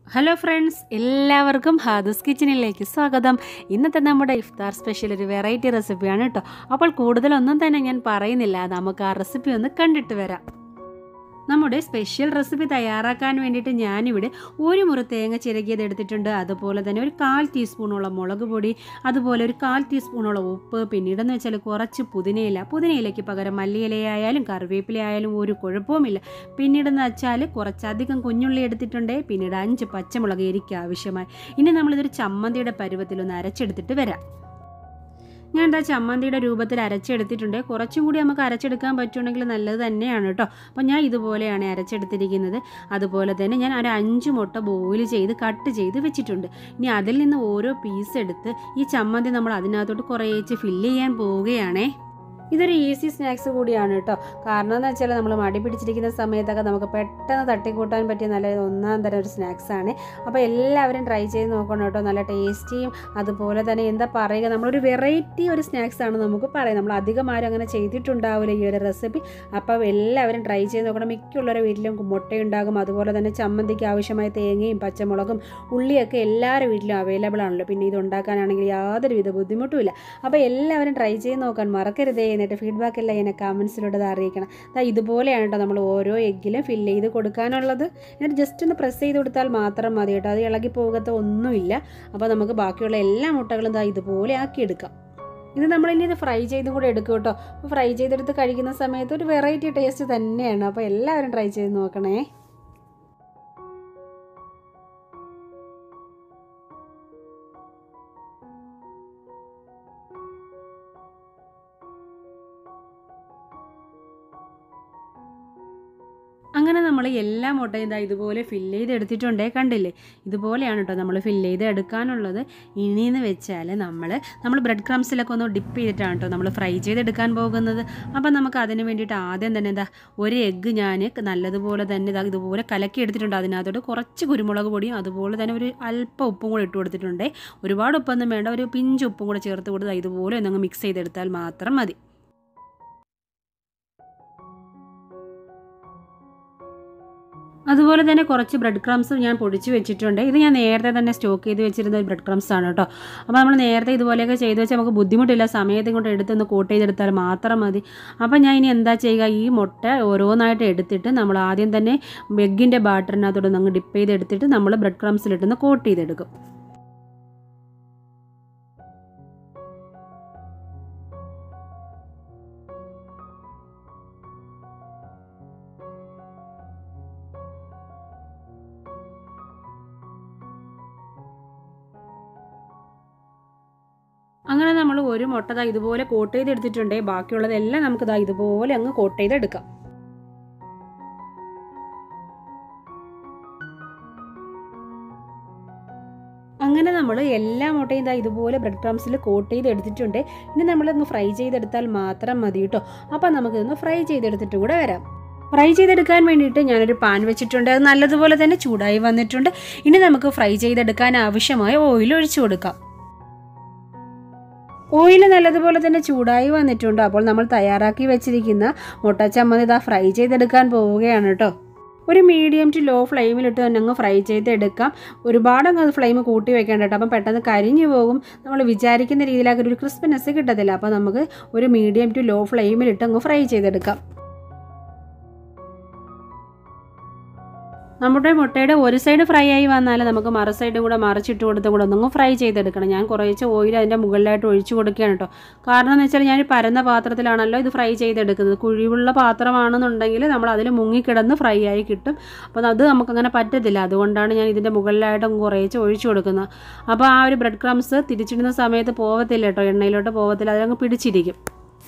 hello friends എല്ലാവർക്കും ഹാദൂസ് കിച്ചണിലേക്ക് സ്വാഗതം ഇന്നത്തെ നമ്മുടെ ഇഫ്താർ സ്പെഷ്യൽ ഒരു വെറൈറ്റി റെസിപ്പിയാണ് കേട്ടോ അപ്പോൾ കൂടുതലൊന്നും തന്നെ ഞാൻ പറയുന്നില്ല നമുക്ക് ആ റെസിപ്പി ഒന്ന് കണ്ടിട്ട് വരാം നമ്മുടെ സ്പെഷ്യൽ റെസിപ്പി തയ്യാറാക്കാൻ വേണ്ടിയിട്ട് ഞാനിവിടെ ഒരു മുറി തേങ്ങ ചിരകിയത് എടുത്തിട്ടുണ്ട് അതുപോലെ തന്നെ ഒരു കാൽ ടീസ്പൂണോളം മുളക് പൊടി അതുപോലെ ഒരു കാൽ ടീസ്പൂണോളം ഉപ്പ് പിന്നീടെന്ന് വെച്ചാൽ കുറച്ച് പുതിനയില പുതിനയിലയ്ക്ക് പകരം മല്ലിയിലയായാലും കറിവേപ്പിലയായാലും ഒരു കുഴപ്പവുമില്ല പിന്നീടെന്ന് വെച്ചാൽ കുറച്ചധികം കുഞ്ഞുള്ളി എടുത്തിട്ടുണ്ട് പിന്നീട് അഞ്ച് പച്ചമുളക് എരിക്ക് ആവശ്യമായി ഇനി നമ്മളിതൊരു ചമ്മന്തിയുടെ പരുവത്തിലൊന്ന് അരച്ചെടുത്തിട്ട് വരാം ഞാൻ എന്താ ചമ്മന്തിയുടെ രൂപത്തിൽ അരച്ചെടുത്തിട്ടുണ്ട് കുറച്ചും കൂടി നമുക്ക് അരച്ചെടുക്കാൻ പറ്റുമെങ്കിൽ നല്ലത് തന്നെയാണ് കേട്ടോ അപ്പോൾ ഞാൻ ഇതുപോലെയാണ് അരച്ചെടുത്തിരിക്കുന്നത് അതുപോലെ തന്നെ ഞാൻ ഒരു അഞ്ച് മുട്ട ബോയിൽ ചെയ്ത് കട്ട് ചെയ്ത് വെച്ചിട്ടുണ്ട് ഇനി അതിൽ നിന്ന് ഓരോ പീസ് എടുത്ത് ഈ ചമ്മന്തി നമ്മൾ അതിനകത്തോട്ട് കുറേച്ച് ഫില്ല് ചെയ്യാൻ പോവുകയാണേ ഇതൊരു ഈസി സ്നാക്സ് കൂടിയാണ് കേട്ടോ കാരണം എന്ന് വെച്ചാൽ നമ്മൾ മടി പിടിച്ചിരിക്കുന്ന സമയത്തൊക്കെ നമുക്ക് പെട്ടെന്ന് തട്ടിക്കൂട്ടാൻ പറ്റിയ നല്ല ഒന്നാം തരം ഒരു സ്നാക്സ് ആണ് അപ്പോൾ എല്ലാവരും ട്രൈ ചെയ്ത് നോക്കണം കേട്ടോ നല്ല ടേസ്റ്റിയും അതുപോലെ തന്നെ എന്താ പറയുക നമ്മളൊരു വെറൈറ്റി ഒരു സ്നാക്സ് ആണ് നമുക്ക് പറയാം നമ്മൾ അധികം ആരും അങ്ങനെ ചെയ്തിട്ടുണ്ടാവില്ല ഈ ഒരു റെസിപ്പി അപ്പോൾ എല്ലാവരും ട്രൈ ചെയ്ത് നോക്കണം മിക്കുള്ളവരുടെ വീട്ടിലും മുട്ടയുണ്ടാകും അതുപോലെ തന്നെ ചമ്മന്തിക്ക് ആവശ്യമായ തേങ്ങയും പച്ചമുളകും ഉള്ളിയൊക്കെ എല്ലാവരുടെ വീട്ടിലും അവൈലബിൾ ആണല്ലോ പിന്നെ ഇത് ഉണ്ടാക്കാനാണെങ്കിൽ യാതൊരുവിധ ബുദ്ധിമുട്ടുമില്ല അപ്പോൾ എല്ലാവരും ട്രൈ ചെയ്ത് നോക്കാൻ മറക്കരുതേ എന്നിട്ട് ഫീഡ്ബാക്ക് എല്ലാം എന്നെ കമൻസിലൂടെ അറിയിക്കണം അതാ ഇതുപോലെയാണ് കേട്ടോ നമ്മൾ ഓരോ എഗ്ഗിലും ഫില്ല് ചെയ്ത് കൊടുക്കാനുള്ളത് എന്നിട്ട് ജസ്റ്റ് ഒന്ന് പ്രസ് ചെയ്ത് കൊടുത്താൽ മാത്രം മതി കേട്ടോ അത് ഇളകി പോകത്ത ഒന്നുമില്ല അപ്പോൾ നമുക്ക് ബാക്കിയുള്ള എല്ലാ മുട്ടകളും ദാ ഇതുപോലെ ആക്കിയെടുക്കാം ഇത് നമ്മളിനി ഇത് ഫ്രൈ ചെയ്തും കൂടെ എടുക്കും കേട്ടോ അപ്പോൾ ഫ്രൈ ചെയ്തെടുത്ത് കഴിക്കുന്ന സമയത്ത് ഒരു വെറൈറ്റി ടേസ്റ്റ് തന്നെയാണ് അപ്പോൾ എല്ലാവരും ട്രൈ ചെയ്ത് നോക്കണേ അങ്ങനെ നമ്മൾ എല്ലാ മുട്ടയും ഇതാ ഇതുപോലെ ഫില്ല് ചെയ്ത് എടുത്തിട്ടുണ്ടേ കണ്ടില്ലേ ഇതുപോലെയാണ് കേട്ടോ നമ്മൾ ഫില്ല് ചെയ്ത് എടുക്കാനുള്ളത് ഇനിയെന്ന് വെച്ചാൽ നമ്മൾ നമ്മൾ ബ്രെഡ് ക്രംസിലൊക്കെ ഒന്ന് ഡിപ്പ് ചെയ്തിട്ടാണ് കേട്ടോ നമ്മൾ ഫ്രൈ ചെയ്തെടുക്കാൻ പോകുന്നത് അപ്പം നമുക്ക് അതിന് വേണ്ടിയിട്ട് ആദ്യം തന്നെ എന്താ ഒരു എഗ്ഗ് ഞാൻ നല്ലതുപോലെ തന്നെ ഇതാ ഇതുപോലെ കലക്കി എടുത്തിട്ടുണ്ട് അതിനകത്തോട്ട് കുറച്ച് കുരുമുളക് പൊടിയും അതുപോലെ തന്നെ ഒരു അല്പം ഉപ്പും കൂടെ ഇട്ട് കൊടുത്തിട്ടുണ്ട് ഒരുപാട് ഉപ്പൊന്നും വേണ്ട ഒരു പിഞ്ച് ഉപ്പും കൂടെ ചേർത്ത് കൊടുത്ത് ഇതുപോലെ ഒന്നങ്ങ് മിക്സ് ചെയ്തെടുത്താൽ മാത്രം മതി അതുപോലെ തന്നെ കുറച്ച് ബ്രെഡ് ക്രംസും ഞാൻ പൊടിച്ച് വെച്ചിട്ടുണ്ട് ഇത് ഞാൻ നേരത്തെ തന്നെ സ്റ്റോക്ക് ചെയ്ത് വെച്ചിരുന്ന ബ്രെഡ് ക്രംസ് ആണ് കേട്ടോ അപ്പോൾ നമ്മൾ നേരത്തെ ഇതുപോലെയൊക്കെ ചെയ്ത് വെച്ചാൽ നമുക്ക് ബുദ്ധിമുട്ടില്ല സമയത്തും കൊണ്ട് എടുത്തൊന്ന് കോട്ട് ചെയ്തെടുത്താൽ മാത്രം മതി അപ്പോൾ ഞാൻ ഇനി എന്താ ചെയ്യുക ഈ മുട്ട ഓരോന്നായിട്ട് എടുത്തിട്ട് നമ്മൾ ആദ്യം തന്നെ എഗ്ഗിൻ്റെ ബാറ്ററിനകത്തോട്ട് അങ്ങ് ഡിപ്പ് ചെയ്തെടുത്തിട്ട് നമ്മൾ ബ്രെഡ് ക്രംസിലിട്ടൊന്ന് കോട്ട് ചെയ്തെടുക്കും അങ്ങനെ നമ്മൾ ഒരു മുട്ട ദാ ഇതുപോലെ കോട്ട് ചെയ്തെടുത്തിട്ടുണ്ട് ബാക്കിയുള്ളതെല്ലാം നമുക്ക് ദാ ഇതുപോലെ അങ്ങ് കോട്ട് ചെയ്തെടുക്കാം അങ്ങനെ നമ്മൾ എല്ലാ മുട്ടയും ഇതാ ഇതുപോലെ ബ്രെഡ് ക്രംസിൽ കോട്ട് ചെയ്ത് എടുത്തിട്ടുണ്ട് ഇനി നമ്മളൊന്ന് ഫ്രൈ ചെയ്തെടുത്താൽ മാത്രം മതി കേട്ടോ അപ്പോൾ നമുക്കിതൊന്ന് ഫ്രൈ ചെയ്തെടുത്തിട്ട് കൂടെ വരാം ഫ്രൈ ചെയ്തെടുക്കാൻ വേണ്ടിയിട്ട് ഞാനൊരു പാൻ വെച്ചിട്ടുണ്ട് അത് നല്ലതുപോലെ തന്നെ ചൂടായി വന്നിട്ടുണ്ട് ഇനി നമുക്ക് ഫ്രൈ ചെയ്തെടുക്കാൻ ആവശ്യമായ ഓയിൽ ഒഴിച്ചു കൊടുക്കാം ഓയിൽ നല്ലതുപോലെ തന്നെ ചൂടായി വന്നിട്ടുണ്ട് അപ്പോൾ നമ്മൾ തയ്യാറാക്കി വെച്ചിരിക്കുന്ന മുട്ട ചമ്മന്തി ഇതാ ഫ്രൈ ചെയ്തെടുക്കാൻ പോവുകയാണ് കേട്ടോ ഒരു മീഡിയം ടു ലോ ഫ്ലെയിമിലിട്ട് തന്നെ അങ്ങ് ഫ്രൈ ചെയ്തെടുക്കാം ഒരുപാട് അങ്ങ് ഫ്ലെയിം കൂട്ടി വെക്കേണ്ട കേട്ടോ അപ്പം പെട്ടെന്ന് കരിഞ്ഞു പോകും നമ്മൾ വിചാരിക്കുന്ന രീതിയിലാക്കി ഒരു ക്രിസ്പിനെസ് കിട്ടത്തില്ല അപ്പോൾ നമുക്ക് ഒരു മീഡിയം ടു ലോ ഫ്ലെയിമിലിട്ട് അങ്ങ് ഫ്രൈ ചെയ്തെടുക്കാം നമ്മുടെ മുട്ടയുടെ ഒരു സൈഡ് ഫ്രൈ ആയി വന്നാൽ നമുക്ക് മറു സൈഡും കൂടെ മറിച്ചിട്ട് കൊടുത്തും കൂടെ ഒന്നും ഫ്രൈ ചെയ്തെടുക്കണം ഞാൻ കുറേശ്ശെ ഓയിൽ അതിൻ്റെ മുകളിലായിട്ട് ഒഴിച്ചു കൊടുക്കുകയാണ് കേട്ടോ കാരണം എന്ന് വെച്ചാൽ ഞാൻ പരന്ന പാത്രത്തിലാണല്ലോ ഇത് ഫ്രൈ ചെയ്തെടുക്കുന്നത് കുഴിവുള്ള പാത്രമാണെന്നുണ്ടെങ്കിൽ നമ്മൾ അതിൽ മുങ്ങിക്കിടന്ന് ഫ്രൈ ആയി കിട്ടും അപ്പോൾ അത് നമുക്കങ്ങനെ പറ്റത്തില്ല അതുകൊണ്ടാണ് ഞാൻ ഇതിൻ്റെ മുകളിലായിട്ട് കുറേശ്ശെ ഒഴിച്ചു കൊടുക്കുന്നത് അപ്പോൾ ആ ഒരു ബ്രെഡ് ക്രംസ് തിരിച്ചിടുന്ന സമയത്ത് പോകത്തില്ല കേട്ടോ എണ്ണയിലോട്ട് പോകത്തില്ല അതിലങ്ങ് പിടിച്ചിരിക്കും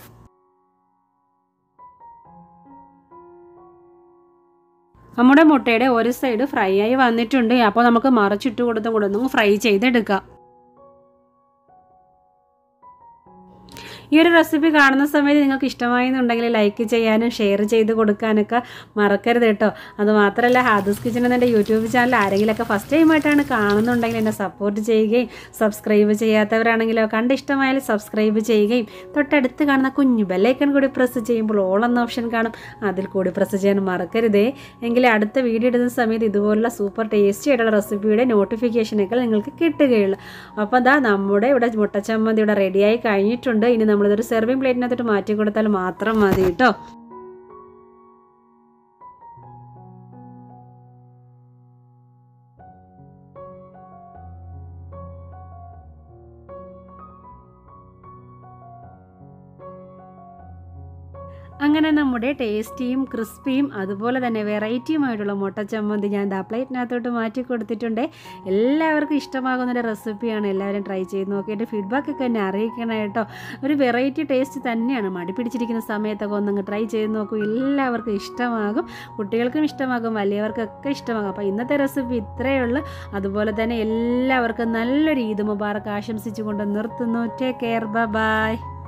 നമ്മുടെ മുട്ടയുടെ ഒരു സൈഡ് ഫ്രൈ ആയി വന്നിട്ടുണ്ട് അപ്പോൾ നമുക്ക് മറിച്ചിട്ട് കൊടുത്തും കൂടെ ഒന്ന് ഫ്രൈ ചെയ്തെടുക്കാം ഈ ഒരു റെസിപ്പി കാണുന്ന സമയത്ത് നിങ്ങൾക്ക് ഇഷ്ടമായെന്നുണ്ടെങ്കിൽ ലൈക്ക് ചെയ്യാനും ഷെയർ ചെയ്ത് കൊടുക്കാനൊക്കെ മറക്കരുത് കേട്ടോ അത് മാത്രമല്ല ഹാദൂസ് കിച്ചൺ എന്നെ യൂട്യൂബ് ചാനൽ ആരെങ്കിലുമൊക്കെ ഫസ്റ്റ് ടൈം ആയിട്ടാണ് കാണുന്നുണ്ടെങ്കിൽ എന്നെ സപ്പോർട്ട് ചെയ്യുകയും സബ്സ്ക്രൈബ് ചെയ്യാത്തവരാണെങ്കിലോ കണ്ട് ഇഷ്ടമായാലും സബ്സ്ക്രൈബ് ചെയ്യുകയും തൊട്ടടുത്ത് കാണുന്ന കുഞ്ഞു ബെല്ലൈക്കൺ കൂടി പ്രസ് ചെയ്യുമ്പോൾ ഓൾ എന്ന ഓപ്ഷൻ കാണും അതിൽ കൂടി പ്രസ് ചെയ്യാൻ മറക്കരുതേ എങ്കിലേ അടുത്ത വീഡിയോ ഇടുന്ന സമയത്ത് ഇതുപോലുള്ള സൂപ്പർ ടേസ്റ്റി ആയിട്ടുള്ള റെസിപ്പിയുടെ നോട്ടിഫിക്കേഷനൊക്കെ നിങ്ങൾക്ക് കിട്ടുകയുള്ളൂ അപ്പോൾ അതാ നമ്മുടെ ഇവിടെ മുട്ടച്ചമ്മന്തി ഇവിടെ റെഡിയായി കഴിഞ്ഞിട്ടുണ്ട് ഇനി നമ്മളിതൊരു സെർവിങ് പ്ലേറ്റിനകത്തോട്ട് മാറ്റി കൊടുത്താൽ മാത്രം മതി കേട്ടോ അങ്ങനെ നമ്മുടെ ടേസ്റ്റിയും ക്രിസ്പിയും അതുപോലെ തന്നെ വെറൈറ്റിയുമായിട്ടുള്ള മുട്ട ചമ്മന്തി ഞാൻ ദാ പ്ലേറ്റിനകത്തോട്ട് മാറ്റി കൊടുത്തിട്ടുണ്ട് എല്ലാവർക്കും ഇഷ്ടമാകുന്ന ഒരു റെസിപ്പിയാണ് എല്ലാവരും ട്രൈ ചെയ്ത് നോക്കിയിട്ട് ഫീഡ്ബാക്കൊക്കെ എന്നെ അറിയിക്കണം കേട്ടോ ഒരു വെറൈറ്റി ടേസ്റ്റ് തന്നെയാണ് മടി പിടിച്ചിരിക്കുന്ന സമയത്തൊക്കെ ഒന്നങ്ങ് ട്രൈ ചെയ്ത് നോക്കൂ എല്ലാവർക്കും ഇഷ്ടമാകും കുട്ടികൾക്കും ഇഷ്ടമാകും വലിയവർക്കൊക്കെ ഇഷ്ടമാകും അപ്പോൾ ഇന്നത്തെ റെസിപ്പി ഇത്രയേ ഉള്ളൂ അതുപോലെ തന്നെ എല്ലാവർക്കും നല്ലൊരു ഈദ് മുബാറക്ക് ആശംസിച്ചുകൊണ്ട് നിർത്തുന്നു ടേക്ക് കെയർ ബൈ